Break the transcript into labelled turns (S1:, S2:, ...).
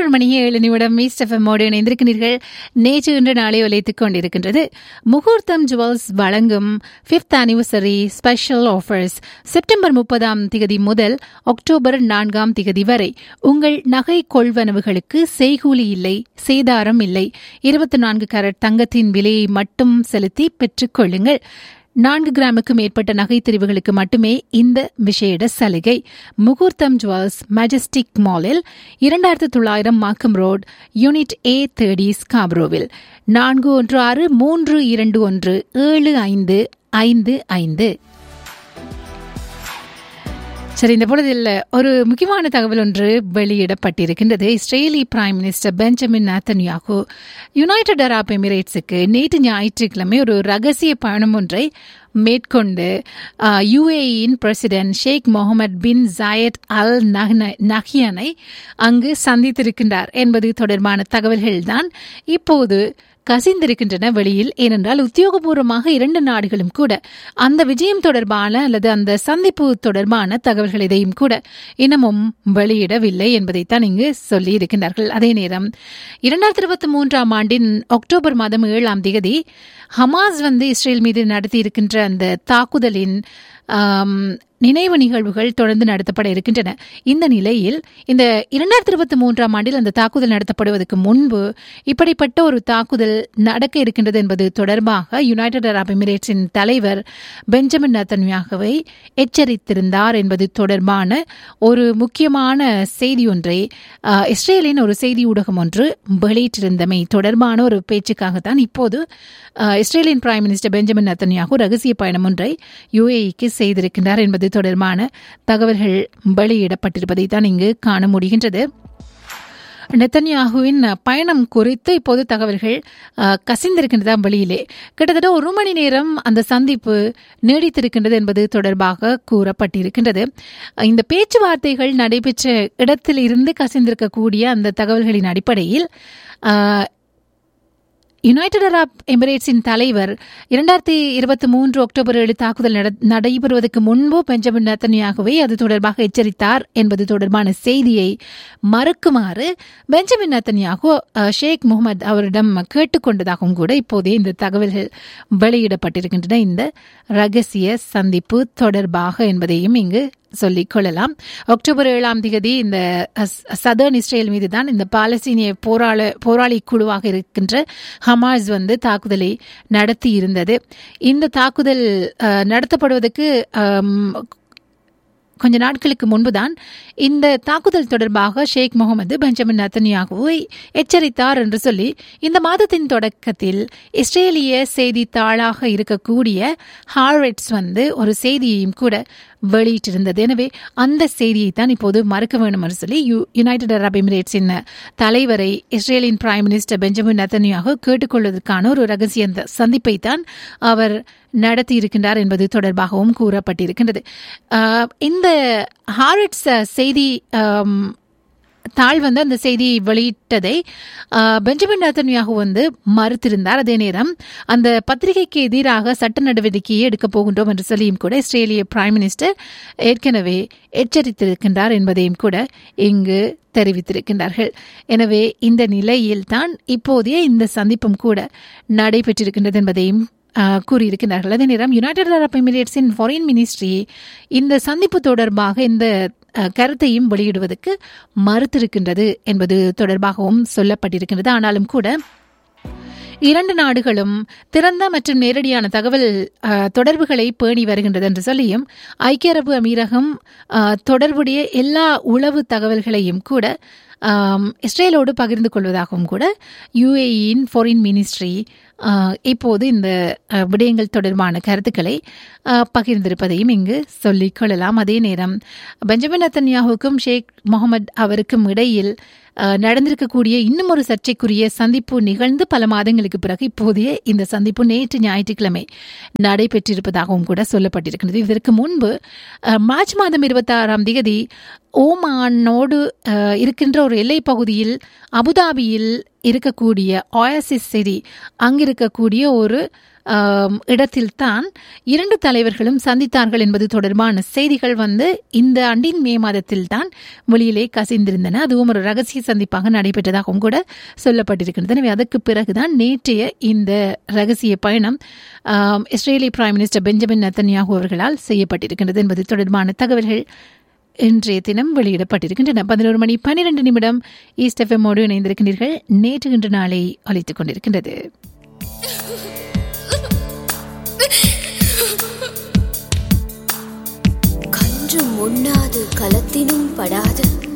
S1: பதினோரு மணி ஏழு நிமிடம் மீஸ்ட் எஃப்எம்மோடு இணைந்திருக்கிறீர்கள் நேற்று இன்று நாளை ஒலைத்துக் கொண்டிருக்கின்றது முகூர்த்தம் ஜுவல்ஸ் வழங்கும் fifth anniversary special offers September முப்பதாம் திகதி முதல் அக்டோபர் நான்காம் திகதி வரை உங்கள் நகை கொள்வனவுகளுக்கு செய்கூலி இல்லை சேதாரம் இல்லை இருபத்தி நான்கு கரட் தங்கத்தின் விலையை மட்டும் செலுத்தி பெற்றுக் கொள்ளுங்கள் நான்கு கிராமுக்கு மேற்பட்ட நகை தெரிவுகளுக்கு மட்டுமே இந்த விசேட சலுகை முகூர்த்தம் ஜுவல்ஸ் மேஜஸ்டிக் மாலில் இரண்டாயிரத்து தொள்ளாயிரம் Markham road unit A thirty ஸ்காப்ரோவில் நான்கு ஒன்று ஆறு மூன்று இரண்டு ஒன்று ஏழு ஐந்து ஐந்து ஐந்து சரி இந்த பொழுதில் ஒரு முக்கியமான தகவல் ஒன்று வெளியிடப்பட்டிருக்கின்றது Israeli prime minister Benjamin Netanyahu United Arab எமிரேட்ஸுக்கு நேற்று ஞாயிற்றுக்கிழமை ஒரு ரகசிய பயணம் ஒன்றை மேற்கொண்டு யுஏஇன் president Sheikh Mohammed bin Zayed Al நஹியனை அங்கு சந்தித்திருக்கின்றார் என்பது தொடர்பான தகவல்கள்தான் இப்போது கசிந்திருக்கின்றன வெளியில் ஏனென்றால் உத்தியோகபூர்வமாக இரண்டு நாடுகளும் கூட அந்த விஜயம் தொடர்பான அல்லது அந்த சந்திப்பு தொடர்பான தகவல்கள் எதையும் கூட இன்னமும் வெளியிடவில்லை என்பதைத்தான் இங்கு சொல்லி இருக்கின்றார்கள் அதே நேரம் இரண்டாயிரத்தி இருபத்தி மூன்றாம் ஆண்டின் அக்டோபர் மாதம் ஏழாம் தேதி ஹமாஸ் வந்து இஸ்ரேல் மீது நடத்தி இருக்கின்ற அந்த தாக்குதலின் நினைவு நிகழ்வுகள் தொடர்ந்து நடத்தப்பட இருக்கின்றன இந்த நிலையில் இந்த இரண்டாயிரத்தி இருபத்தி மூன்றாம் ஆண்டில் அந்த தாக்குதல் நடத்தப்படுவதற்கு முன்பு இப்படிப்பட்ட ஒரு தாக்குதல் நடக்க இருக்கின்றது என்பது தொடர்பாக யுனைடெட் அரப் எமிரேட்ஸின் தலைவர் பெஞ்சமின் நத்தன்யாகவை எச்சரித்திருந்தார் என்பது தொடர்பான ஒரு முக்கியமான செய்தி ஒன்றை இஸ்ரேலின் ஒரு செய்தி ஊடகம் ஒன்று வெளியிட்டிருந்தமை தொடர்பான ஒரு பேச்சுக்காகத்தான் இப்போது இஸ்ரேலின் பிரைம் மினிஸ்டர் பெஞ்சமின் நத்தன்யாகு ரகசிய பயணம் ஒன்றை யுஏஇக்கு செய்திருக்கின்றார் என்பது தொடர்பான தகவல்கள் வெளியிடப்பட்டிருப்பதை தான் இங்கு காண முடிகின்றது நெத்தன்யாகுவின் பயணம் குறித்து இப்போது தகவல்கள் கசிந்திருக்கின்றதா வெளியிலே கிட்டத்தட்ட ஒரு மணி நேரம் அந்த சந்திப்பு நீடித்திருக்கின்றது என்பது தொடர்பாக கூறப்பட்டிருக்கின்றது இந்த பேச்சுவார்த்தைகள் நடைபெற்ற இடத்தில் இருந்து கசிந்திருக்கக்கூடிய அந்த தகவல்களின் அடிப்படையில் யுனைடெட் அரப் எமிரேட்ஸின் தலைவர் இரண்டாயிரத்தி இருபத்தி மூன்று அக்டோபர் ஏழு தாக்குதல் நடைபெறுவதற்கு முன்பு பெஞ்சமின் நத்தனியாகவே அது தொடர்பாக எச்சரித்தார் என்பது தொடர்பான செய்தியை மறுக்குமாறு பெஞ்சமின் நத்தனியாகு ஷேக் முகமது அவரிடம் கேட்டுக்கொண்டதாகவும் கூட இப்போதே இந்த தகவல்கள் வெளியிடப்பட்டிருக்கின்றன இந்த ரகசிய சந்திப்பு தொடர்பாக என்பதையும் இங்கு சொல்லிக் கொள்ளலாம் அக்டோபர் ஏழாம் தேதி இந்த சதர்ன் இஸ்ரேல் மீது தான் இந்த பாலஸ்தீனிய போராள போராளி குழுவாக இருக்கின்ற ஹமாஸ் வந்து தாக்குதலை நடத்தி இருந்தது இந்த தாக்குதல் நடத்தப்படுவதற்கு கொஞ்ச நாட்களுக்கு முன்புதான் இந்த தாக்குதல் தொடர்பாக ஷேக் முகமது பெஞ்சமின் நத்தன்யாகுவை எச்சரித்தார் என்று சொல்லி இந்த மாதத்தின் தொடக்கத்தில் இஸ்ரேலிய செய்தித்தாளாக இருக்கக்கூடிய ஹார்வெட்ஸ் வந்து ஒரு செய்தியையும் கூட வெளியிட்டிருந்தது எனவே அந்த செய்தியை தான் இப்போது மறுக்க வேண்டும் என்று சொல்லி யு யுனைடெட் அரப் எமிரேட்ஸின் தலைவரை இஸ்ரேலின் பிரைம் மினிஸ்டர் பெஞ்சமின் நத்தனியாக கேட்டுக்கொள்வதற்கான ஒரு ரகசிய சந்திப்பை தான் அவர் நடத்தி இருக்கின்றார் என்பது தொடர்பாகவும் கூறப்பட்டிருக்கின்றது இந்த ஹார்ட்ஸ் செய்தி தாள் வந்து அந்த செய்தி வெளியிட்டதை பெஞ்சமின் நத்தன்யாகு வந்து மறுத்திருந்தார் அதே நேரம் அந்த பத்திரிகைக்கு எதிராக சட்ட நடவடிக்கையை எடுக்கப் போகின்றோம் என்று சொல்லியும் கூட இஸ்ரேலிய பிரைம் மினிஸ்டர் ஏற்கனவே எச்சரித்திருக்கின்றார் என்பதையும் கூட இங்கு தெரிவித்திருக்கின்றார்கள் எனவே இந்த நிலையில்தான் இப்போதைய இந்த சந்திப்பும் கூட நடைபெற்றிருக்கின்றது என்பதையும் கூறியிருக்கிறார்கள் அதே நேரம் யுனைடெட் அரப் எமிரேட்ஸின் ஃபாரின் மினிஸ்ட்ரி இந்த சந்திப்பு தொடர்பாக இந்த கருத்தையும் வெளியிடுவதற்கு மறுத்திருக்கின்றது என்பது தொடர்பாகவும் சொல்லப்பட்டிருக்கின்றது ஆனாலும் கூட இரண்டு நாடுகளும் திறந்த மற்றும் நேரடியான தகவல் தொடர்புகளை பேணி வருகின்றது என்று சொல்லியும் ஐக்கிய அரபு அமீரகம் தொடர்புடைய எல்லா உளவு தகவல்களையும் கூட இஸ்ரேலோடு பகிர்ந்து கொள்வதாகவும் கூட யுஏஇன் ஃபாரின் மினிஸ்ட்ரி இப்போது இந்த விடயங்கள் தொடர்பான கருத்துக்களை பகிர்ந்திருப்பதையும் இங்கு சொல்லிக் கொள்ளலாம் அதே நேரம் பெஞ்சமின் நத்தன்யாவுக்கும் ஷேக் முகமது அவருக்கும் இடையில் நடந்திருக்கக்கூடிய இன்னும் ஒரு சர்ச்சைக்குரிய சந்திப்பு நிகழ்ந்து பல மாதங்களுக்கு பிறகு இப்போதைய இந்த சந்திப்பு நேற்று ஞாயிற்றுக்கிழமை நடைபெற்றிருப்பதாகவும் கூட சொல்லப்பட்டிருக்கிறது இதற்கு முன்பு மார்ச் மாதம் இருபத்தி ஆறாம் தேதி ஓமானோடு இருக்கின்ற ஒரு எல்லை பகுதியில் அபுதாபியில் இருக்கக்கூடிய ஆயசிஸ் சிரி அங்கிருக்கக்கூடிய ஒரு ஆம், இடத்தில்தான் இரண்டு தலைவர்களும் சந்தித்தார்கள் என்பது தொடர்பான செய்திகள் வந்து இந்த ஆண்டின் மே மாதத்தில் தான் வெளியிலே கசிந்திருந்தன அதுவும் ஒரு ரகசிய சந்திப்பாக நடைபெற்றதாகவும் கூட சொல்லப்பட்டிருக்கின்றது எனவே அதற்கு பிறகுதான் நேற்றைய இந்த ரகசிய பயணம் ஆம், இஸ்ரேலிய பிரைம் மினிஸ்டர் பெஞ்சமின் நத்தன்யாகு அவர்களால் செய்யப்பட்டிருக்கின்றது என்பது தொடர்பான தகவல்கள் இன்றைய தினம் வெளியிடப்பட்டிருக்கின்றன பதினோரு மணி பன்னிரண்டு நிமிடம் ஈஸ்ட் எஃப்எம்மோடு இணைந்திருக்கின்றீர்கள் நேற்று இன்று நாளை அளித்துக் கொண்டிருக்கின்றது
S2: கன்றும் உண்ணாது கலத்தினும் படாது